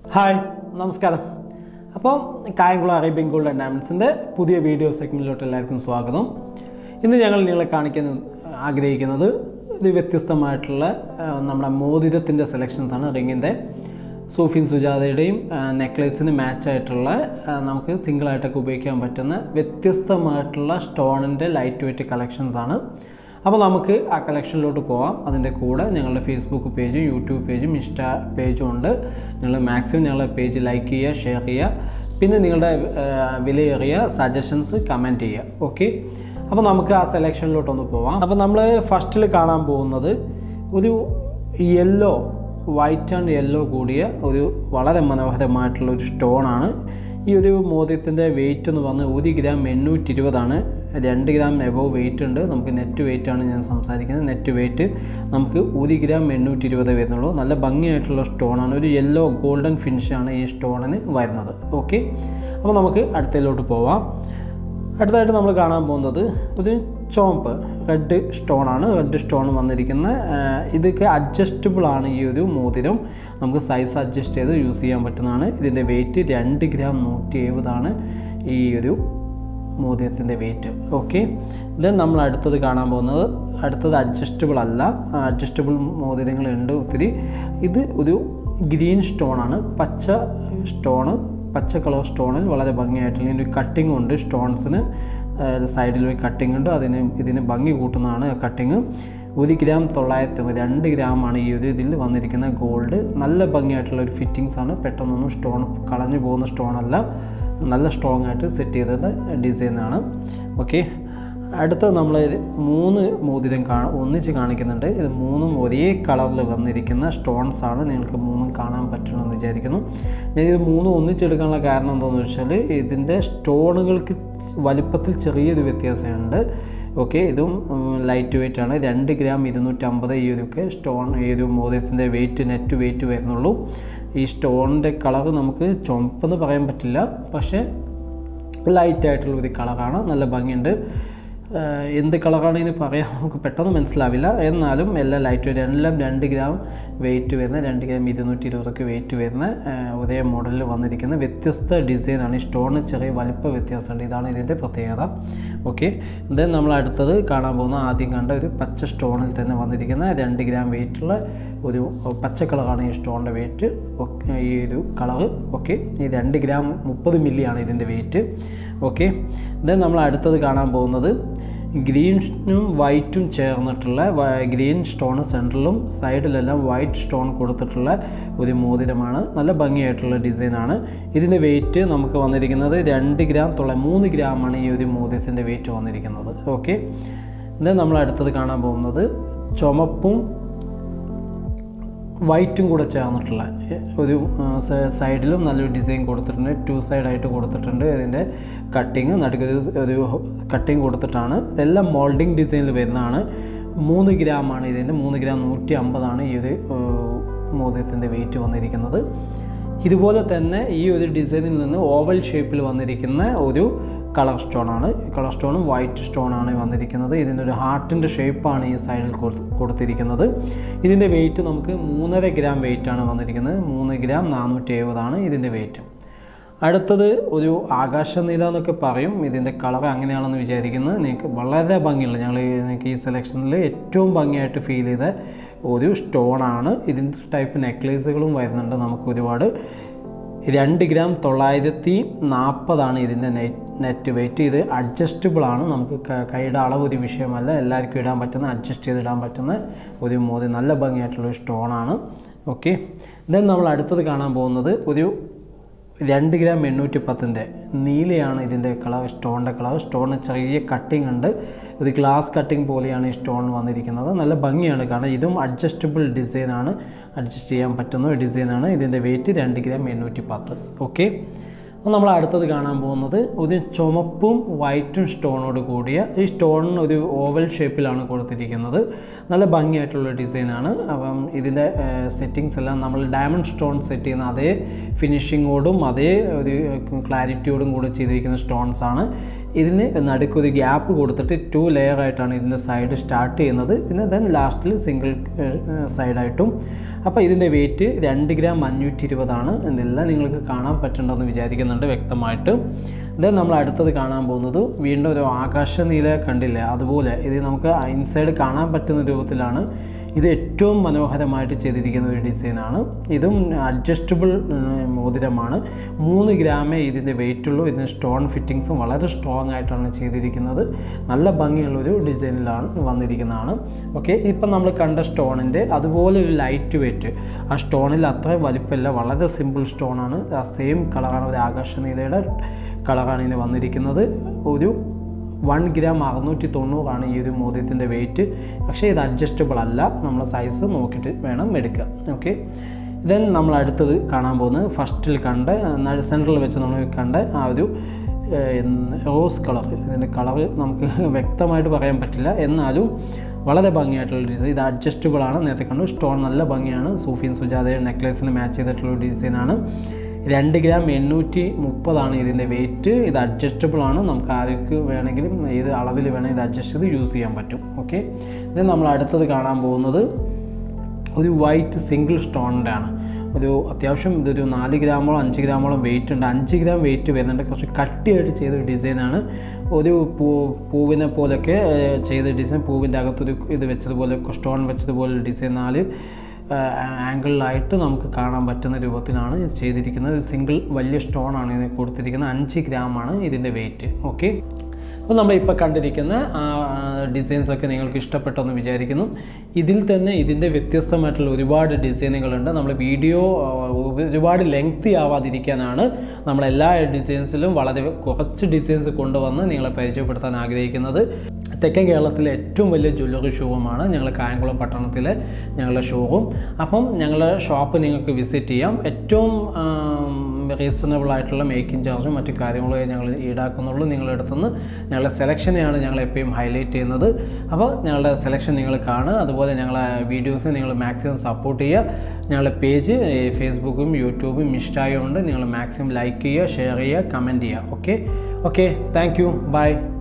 hi നമസ്കാരം അപ്പോൾ Kayamkulam Arabian gold and ഡയമണ്ട്സിൻ്റെ പുതിയ വീഡിയോ സെഗ്മെൻറ്റിലോട്ട് എല്ലാവർക്കും സ്വാഗതം ഇന്ന് ഞങ്ങൾ നിങ്ങളെ കാണിക്കാൻ ആഗ്രഹിക്കുന്നത് ഒരു വ്യത്യസ്തമായിട്ടുള്ള ആ, നമ്മുടെ മോതിരത്തിൻ്റെ സെലക്ഷൻസാണ് റിങ്ങിൻ്റെ സൂഫിൻ സുജാതയുടെയും നെക്ലേസിന് മാച്ചായിട്ടുള്ള നമുക്ക് സിംഗിളായിട്ടൊക്കെ ഉപയോഗിക്കാൻ പറ്റുന്ന വ്യത്യസ്തമായിട്ടുള്ള സ്റ്റോണിൻ്റെ ലൈറ്റ് വെയ്റ്റ് കളക്ഷൻസാണ് അപ്പോൾ നമുക്ക് ആ കളക്ഷനിലോട്ട് പോവാം അതിൻ്റെ കൂടെ ഞങ്ങളുടെ ഫേസ്ബുക്ക് പേജും യൂട്യൂബ് പേജും ഇൻസ്റ്റ പേജും ഉണ്ട് നിങ്ങൾ മാക്സിമം ഞങ്ങളുടെ പേജ് ലൈക്ക് ചെയ്യുക ഷെയർ ചെയ്യുക പിന്നെ നിങ്ങളുടെ ആ, വിലയേറിയ സജഷൻസ് കമൻറ്റ് ചെയ്യുക ഓക്കെ അപ്പോൾ നമുക്ക് ആ സെലക്ഷനിലോട്ടൊന്ന് പോവാം അപ്പോൾ നമ്മൾ ഫസ്റ്റിൽ കാണാൻ പോകുന്നത് ഒരു യെല്ലോ വൈറ്റ് ആൻഡ് യെല്ലോ കൂടിയ ഒരു വളരെ മനോഹരമായിട്ടുള്ള ഒരു സ്റ്റോണാണ് ഈ ഒരു മോതിരത്തിൻ്റെ വെയിറ്റ് എന്ന് പറഞ്ഞാൽ ഒരു ഗ്രാം എണ്ണൂറ്റി ഇരുപതാണ് രണ്ട് ഗ്രാം എബോവ് വെയിറ്റ് ഉണ്ട് നമുക്ക് നെറ്റ് വെയിറ്റ് ആണ് ഞാൻ സംസാരിക്കുന്നത് നെറ്റ് വെയിറ്റ് നമുക്ക് ഒരു ഗ്രാം എണ്ണൂറ്റി ഇരുപത് വരുന്നുള്ളൂ നല്ല ഭംഗിയായിട്ടുള്ള സ്റ്റോണാണ് ഒരു യെല്ലോ ഗോൾഡൻ ഫിനിഷാണ് ഈ സ്റ്റോണിന് വരുന്നത് ഓക്കെ അപ്പോൾ നമുക്ക് അടുത്തതിലോട്ട് പോവാം അടുത്തതായിട്ട് നമ്മൾ കാണാൻ പോകുന്നത് ഒരു ചോമ്പ് റെഡ് സ്റ്റോണാണ് റെഡ് സ്റ്റോൺ വന്നിരിക്കുന്ന ആ, ഇതൊക്കെ അഡ്ജസ്റ്റബിൾ ആണ് ഈ ഒരു മോതിരം നമുക്ക് സൈസ് അഡ്ജസ്റ്റ് ചെയ്ത് യൂസ് ചെയ്യാൻ പറ്റുന്നതാണ് ഇതിൻ്റെ വെയിറ്റ് രണ്ട് ഗ്രാം നൂറ്റി എഴുപതാണ് ഈ ഒരു മോതിരത്തിൻ്റെ വെയിറ്റ് ഓക്കെ ദെൻ നമ്മൾ അടുത്തത് കാണാൻ പോകുന്നത് അടുത്തത് അഡ്ജസ്റ്റബിൾ അല്ല അഡ്ജസ്റ്റബിൾ മോതിരങ്ങളുണ്ട് ഒത്തിരി ഇത് ഒരു ഗ്രീൻ സ്റ്റോണാണ് പച്ച സ്റ്റോണ് പച്ച കളർ സ്റ്റോണിൽ വളരെ ഭംഗിയായിട്ടുള്ള ഇതിൻ്റെ കട്ടിങ് ഉണ്ട് സ്റ്റോൺസിന് സൈഡിൽ ഒരു കട്ടിങ് ഉണ്ട് അതിന് ഇതിന് ഭംഗി കൂട്ടുന്നതാണ് കട്ടിങ് ഒരു ഗ്രാം തൊള്ളായിരത്തി രണ്ട് ഗ്രാമാണ് ഈ ഒരു ഇതിൽ വന്നിരിക്കുന്ന ഗോൾഡ് നല്ല ഭംഗിയായിട്ടുള്ള ഒരു ഫിറ്റിങ്സ് ആണ് പെട്ടെന്നൊന്നും സ്റ്റോൺ കളഞ്ഞു പോകുന്ന സ്റ്റോൺ അല്ല നല്ല സ്ട്രോങ് ആയിട്ട് സെറ്റ് ചെയ്തത് ഡിസൈനാണ് ഓക്കെ അടുത്ത നമ്മൾ മൂന്ന് മോതിരം കാ ഒന്നിച്ച് കാണിക്കുന്നുണ്ട് ഇത് മൂന്നും ഒരേ കളറിൽ വന്നിരിക്കുന്ന സ്റ്റോൺസ് ആണ് നിങ്ങൾക്ക് മൂന്നും കാണാൻ പറ്റണമെന്ന് വിചാരിക്കുന്നു ഞാൻ ഇത് മൂന്നും ഒന്നിച്ചെടുക്കാനുള്ള കാരണം എന്താണെന്ന് വെച്ചാൽ ഇതിൻ്റെ സ്റ്റോണുകൾക്ക് വലുപ്പത്തിൽ ചെറിയൊരു വ്യത്യാസമുണ്ട് ഓക്കെ ഇതും ലൈറ്റ് വെയിറ്റ് ആണ് രണ്ട് ഗ്രാം ഇരുന്നൂറ്റമ്പത് ഈ ഒരു ഒക്കെ സ്റ്റോൺ ഈ ഒരു മോതിരത്തിൻ്റെ വെയിറ്റ് നെറ്റ് വെയിറ്റ് വരുന്നുള്ളൂ ഈ സ്റ്റോണിൻ്റെ കളർ നമുക്ക് ചുമപ്പെന്ന് പറയാൻ പറ്റില്ല പക്ഷേ ലൈറ്റ് ആയിട്ടുള്ള ഒരു കളറാണ് നല്ല ഭംഗിയുണ്ട് ആഹ് എന്ത് കളറാണ് ഇതിന് പറയാൻ നമുക്ക് പെട്ടെന്ന് മനസ്സിലാവില്ല എന്നാലും എല്ലാം ലൈറ്റ് വെയിറ്റ് എല്ലാം രണ്ട് ഗ്രാം വെയിറ്റ് വരുന്ന രണ്ട് ഗ്രാം ഇരുന്നൂറ്റി ഇരുപതൊക്കെ വെയിറ്റ് വരുന്ന ആഹ് ഒരേ മോഡലിൽ വന്നിരിക്കുന്ന വ്യത്യസ്ത ഡിസൈനാണ് ഈ സ്റ്റോണിന് ചെറിയ വലിപ്പ വ്യത്യാസമുണ്ട് ഇതാണ് ഇതിൻ്റെ പ്രത്യേകത ഓക്കെ ദെൻ നമ്മൾ അടുത്തത് കാണാൻ പോകുന്ന ആദ്യം കണ്ട ഒരു പച്ച സ്റ്റോണിൽ തന്നെ വന്നിരിക്കുന്ന രണ്ട് ഗ്രാം വെയിറ്റുള്ള ഒരു പച്ച കളറാണ് ഈ സ്റ്റോണിൻ്റെ വെയിറ്റ് ഈ ഒരു കളറ് ഓക്കെ ഈ രണ്ട് ഗ്രാം മുപ്പത് മില്ലിയാണ് ഇതിൻ്റെ വെയിറ്റ് ഓക്കെ ദെൻ നമ്മൾ അടുത്തത് കാണാൻ പോകുന്നത് ഗ്രീനും വൈറ്റും ചേർന്നിട്ടുള്ള ഗ്രീൻ സ്റ്റോൺ സെൻറ്ററിലും സൈഡിലെല്ലാം വൈറ്റ് സ്റ്റോൺ കൊടുത്തിട്ടുള്ള ഒരു മോതിരമാണ് നല്ല ഭംഗിയായിട്ടുള്ള ഡിസൈനാണ് ഇതിൻ്റെ വെയിറ്റ് നമുക്ക് വന്നിരിക്കുന്നത് രണ്ട് ഗ്രാം തൊള്ള മൂന്ന് ഗ്രാമാണ് ഈ ഒരു മോതിരത്തിൻ്റെ വെയിറ്റ് വന്നിരിക്കുന്നത് ഓക്കെ ദെൻ നമ്മൾ അടുത്തത് കാണാൻ പോകുന്നത് ചുമപ്പും വൈറ്റും കൂടെ ചേർന്നിട്ടുള്ള എ, ഒരു ആ, സ- സൈഡിലും നല്ലൊരു ഡിസൈൻ കൊടുത്തിട്ടുണ്ട് ടു സൈഡായിട്ട് കൊടുത്തിട്ടുണ്ട് ഇതിൻ്റെ കട്ടിങ് നടുക്കൊരു ഒരു കട്ടിങ് കൊടുത്തിട്ടാണ് ഇതെല്ലാം മോൾഡിങ് ഡിസൈനിൽ വരുന്നതാണ് മൂന്ന് ഗ്രാമാണ് ഇതിൻ്റെ മൂന്ന് ഗ്രാം നൂറ്റി അമ്പതാണ് ഈ ഒരു ആ, മോതിരത്തിൻ്റെ വെയിറ്റ് വന്നിരിക്കുന്നത് ഇതുപോലെ തന്നെ ഈ ഒരു ഡിസൈനിൽ നിന്ന് ഓവൽ ഷേപ്പിൽ വന്നിരിക്കുന്ന ഒരു കളർ സ്റ്റോണാണ് കളർ സ്റ്റോണും വൈറ്റ് സ്റ്റോണാണ് വന്നിരിക്കുന്നത് ഇതിൻ്റെ ഒരു ഹാർട്ടിൻ്റെ ഷേപ്പാണ് ഈ സൈഡിൽ കൊടു- കൊടുത്തിരിക്കുന്നത് ഇതിൻ്റെ വെയിറ്റ് നമുക്ക് മൂന്നര ഗ്രാം വെയിറ്റാണ് വന്നിരിക്കുന്നത് മൂന്ന് ഗ്രാം നാനൂറ്റി എഴുപതാണ് ഇതിൻ്റെ വെയിറ്റ് അടുത്തത് ഒരു ആകാശനീല എന്നൊക്കെ പറയും ഇതിൻ്റെ കളർ അങ്ങനെയാണെന്ന് വിചാരിക്കുന്നത് നിങ്ങൾക്ക് വളരെ ഭംഗിയുള്ള ഞങ്ങൾ നിങ്ങൾക്ക് ഈ സെലക്ഷനിൽ ഏറ്റവും ഭംഗിയായിട്ട് ഫീൽ ചെയ്ത ഒരു സ്റ്റോണാണ് ഇതിൻ്റെ ടൈപ്പ് നെക്ലേസുകളും വരുന്നുണ്ട് നമുക്ക് ഒരുപാട് രണ്ട് ഗ്രാം തൊള്ളായിരത്തി നാൽപ്പതാണ് ഇതിൻ്റെ നെറ്റ് നെറ്റ് വെയിറ്റ് ഇത് അഡ്ജസ്റ്റബിൾ ആണ് നമുക്ക് ക- കൈയുടെ അളവ് ഒരു വിഷയമല്ല എല്ലാവർക്കും ഇടാൻ പറ്റുന്ന അഡ്ജസ്റ്റ് ചെയ്തിടാൻ പറ്റുന്ന ഒരു മോതി നല്ല ഭംഗിയായിട്ടുള്ള ഒരു സ്റ്റോണാണ് ഓക്കെ ദെൻ നമ്മൾ അടുത്തത് കാണാൻ പോകുന്നത് ഒരു രണ്ട് ഗ്രാം എണ്ണൂറ്റി പത്തിൻ്റെ നീലയാണ് ഇതിൻ്റെ കളർ സ്റ്റോണിൻ്റെ കളർ സ്റ്റോണിന് ചെറിയ കട്ടിങ് ഉണ്ട് ഒരു ഗ്ലാസ് കട്ടിങ് പോലെയാണ് ഈ സ്റ്റോൺ വന്നിരിക്കുന്നത് നല്ല ഭംഗിയാണ് കാരണം ഇതും അഡ്ജസ്റ്റബിൾ ഡിസൈനാണ് അഡ്ജസ്റ്റ് ചെയ്യാൻ പറ്റുന്ന ഒരു ഡിസൈനാണ് ഇതിൻ്റെ വെയിറ്റ് രണ്ട് ഗ്രാം എണ്ണൂറ്റി പത്ത് ഓക്കെ അപ്പോൾ നമ്മൾ അടുത്തത് കാണാൻ പോകുന്നത് ഒരു ചുമപ്പും വൈറ്റും സ്റ്റോണോട് കൂടിയ ഈ സ്റ്റോണിന് ഒരു ഓവൽ ഷേപ്പിലാണ് കൊടുത്തിരിക്കുന്നത് നല്ല ഭംഗിയായിട്ടുള്ള ഡിസൈനാണ് അപ്പം ഇതിൻ്റെ സെറ്റിങ്സ് എല്ലാം നമ്മൾ ഡയമണ്ട് സ്റ്റോൺ സെറ്റ് ചെയ്യുന്ന അതേ ഫിനിഷിങ്ങോടും അതേ ഒരു ക്ലാരിറ്റിയോടും കൂടെ ചെയ്തിരിക്കുന്ന സ്റ്റോൺസ് ആണ് ഇതിന് നടുക്കൊരു ഗ്യാപ്പ് കൊടുത്തിട്ട് ടു ലെയർ ആയിട്ടാണ് ഇതിൻ്റെ സൈഡ് സ്റ്റാർട്ട് ചെയ്യുന്നത് പിന്നെ ദെൻ ലാസ്റ്റിൽ സിംഗിൾ സൈഡായിട്ടും അപ്പോൾ ഇതിൻ്റെ വെയിറ്റ് രണ്ട് ഗ്രാം അഞ്ഞൂറ്റി ഇരുപതാണ് എന്നെല്ലാം നിങ്ങൾക്ക് കാണാൻ പറ്റുന്നുണ്ടെന്ന് വിചാരിക്കുന്നുണ്ട് വ്യക്തമായിട്ട് ദെൻ നമ്മൾ അടുത്തത് കാണാൻ പോകുന്നത് വീണ്ടും ഒരു ആകാശ നീല കണ്ടില്ലേ അതുപോലെ ഇത് നമുക്ക് ഇൻസൈഡ് കാണാൻ പറ്റുന്ന രൂപത്തിലാണ് ഇത് ഏറ്റവും മനോഹരമായിട്ട് ചെയ്തിരിക്കുന്ന ഒരു ഡിസൈനാണ് ഇതും അഡ്ജസ്റ്റബിൾ മോതിരമാണ് മൂന്ന് ഗ്രാമേ ഇതിൻ്റെ വെയിറ്റ് ഉള്ളൂ ഇതിന് സ്റ്റോൺ ഫിറ്റിങ്സും വളരെ സ്ട്രോങ് ആയിട്ടാണ് ചെയ്തിരിക്കുന്നത് നല്ല ഭംഗിയുള്ളൊരു ഡിസൈനിലാണ് വന്നിരിക്കുന്നതാണ് ഓക്കെ ഇപ്പം നമ്മൾ കണ്ട സ്റ്റോണിൻ്റെ അതുപോലെ ഒരു ലൈറ്റ് വെയിറ്റ് ആ സ്റ്റോണിൽ അത്രയും വലിപ്പമില്ല വളരെ സിമ്പിൾ സ്റ്റോണാണ് ആ സെയിം കളറാണ് ഒരു ആകാശനീലയുടെ കളറാണ് ഇതിന് വന്നിരിക്കുന്നത് ഒരു വൺ ഗ്രാം അറുന്നൂറ്റി തൊണ്ണൂറാണ് ഈ ഒരു മോതിരത്തിൻ്റെ വെയിറ്റ് പക്ഷേ ഇത് അഡ്ജസ്റ്റബിൾ അല്ല നമ്മൾ സൈസ് നോക്കിയിട്ട് വേണം എടുക്കുക ഓക്കെ ദെൻ നമ്മൾ അടുത്തത് കാണാൻ പോകുന്നത് ഫസ്റ്റിൽ കണ്ട സെൻട്രൽ വെച്ച് നമ്മൾ കണ്ട ആ ഒരു റോസ് കളർ ഇതിൻ്റെ കളർ നമുക്ക് വ്യക്തമായിട്ട് പറയാൻ പറ്റില്ല എന്നാലും വളരെ ഭംഗിയായിട്ടുള്ള ഡിസൈൻ ഇത് അഡ്ജസ്റ്റബിൾ ആണ് നേരത്തെ കണ്ടു സ്റ്റോൺ നല്ല ഭംഗിയാണ് സൂഫിൻ സുജാതയുടെ നെക്ലേസിന് മാച്ച് ചെയ്തിട്ടുള്ള ഡിസൈനാണ് രണ്ട് ഗ്രാം എണ്ണൂറ്റി മുപ്പതാണ് ഇതിൻ്റെ വെയിറ്റ് ഇത് അഡ്ജസ്റ്റബിൾ ആണ് നമുക്ക് ആർക്ക് വേണമെങ്കിലും ഏത് അളവിൽ വേണമെങ്കിൽ ഇത് അഡ്ജസ്റ്റ് ചെയ്ത് യൂസ് ചെയ്യാൻ പറ്റും ഓക്കെ ഇത് നമ്മൾ അടുത്തത് കാണാൻ പോകുന്നത് ഒരു വൈറ്റ് സിംഗിൾ സ്റ്റോണിൻ്റെ ആണ് ഒരു അത്യാവശ്യം ഇതൊരു നാല് ഗ്രാമോളം അഞ്ച് ഗ്രാമോളം വെയിറ്റ് ഉണ്ട് അഞ്ച് ഗ്രാം വെയിറ്റ് വരുന്നുണ്ട് കുറച്ച് കട്ടിയായിട്ട് ചെയ്ത ഒരു ഡിസൈനാണ് ഒരു പൂ പൂവിനെ പോലൊക്കെ ഏഹ്, ചെയ്ത ഡിസൈൻ പൂവിൻ്റെ അകത്തൊരു ഇത് വെച്ചതുപോലെ സ്റ്റോൺ വെച്ചതുപോലെ ഡിസൈൻ നാല് ആംഗിളിലായിട്ട് നമുക്ക് കാണാൻ പറ്റുന്ന രൂപത്തിലാണ് ഇത് ചെയ്തിരിക്കുന്നത് ഒരു സിംഗിൾ വലിയ സ്റ്റോൺ ആണ് ഇതിന് കൊടുത്തിരിക്കുന്നത് അഞ്ച് ഗ്രാമാണ് ഇതിൻ്റെ വെയിറ്റ് ഓക്കെ അപ്പോൾ നമ്മളിപ്പോൾ കണ്ടിരിക്കുന്ന ഡിസൈൻസ് ഒക്കെ നിങ്ങൾക്ക് ഇഷ്ടപ്പെട്ടെന്ന് വിചാരിക്കുന്നു ഇതിൽ തന്നെ ഇതിൻ്റെ വ്യത്യസ്തമായിട്ടുള്ള ഒരുപാട് ഡിസൈനുകളുണ്ട് നമ്മൾ വീഡിയോ ആ, ഒരുപാട് ലെങ്തി ആവാതിരിക്കാനാണ് നമ്മൾ എല്ലാ ഡിസൈൻസിലും വളരെ കുറച്ച് ഡിസൈൻസ് കൊണ്ടുവന്ന് നിങ്ങളെ പരിചയപ്പെടുത്താൻ ആഗ്രഹിക്കുന്നത് തെക്കൻ കേരളത്തിലെ ഏറ്റവും വലിയ ജ്വല്ലറി ഷോറൂമാണ് ഞങ്ങൾ കായംകുളം പട്ടണത്തിലെ ഞങ്ങളുടെ ഷോറൂം അപ്പം ഞങ്ങളുടെ ഷോപ്പ് നിങ്ങൾക്ക് വിസിറ്റ് ചെയ്യാം ഏറ്റവും റീസണബിൾ ആയിട്ടുള്ള മേക്കിംഗ് ചാർജും മറ്റു കാര്യങ്ങളും ഞങ്ങൾ ഈടാക്കുന്നുള്ളൂ നിങ്ങളുടെ അടുത്തുനിന്ന് ഞങ്ങളുടെ സെലക്ഷനെയാണ് ഞങ്ങൾ എപ്പോഴും ഹൈലൈറ്റ് ചെയ്യുന്നത് അപ്പോൾ ഞങ്ങളുടെ സെലക്ഷൻ നിങ്ങൾ കാണുക അതുപോലെ ഞങ്ങളെ വീഡിയോസ് നിങ്ങൾ മാക്സിമം സപ്പോർട്ട് ചെയ്യുക ഞങ്ങളുടെ പേജ് ഫേസ്ബുക്കും യൂട്യൂബും ഇൻസ്റ്റായും ഉണ്ട് നിങ്ങൾ മാക്സിമം ലൈക്ക് ചെയ്യുക ഷെയർ ചെയ്യുക കമൻറ്റ് ചെയ്യുക okay okay thank you by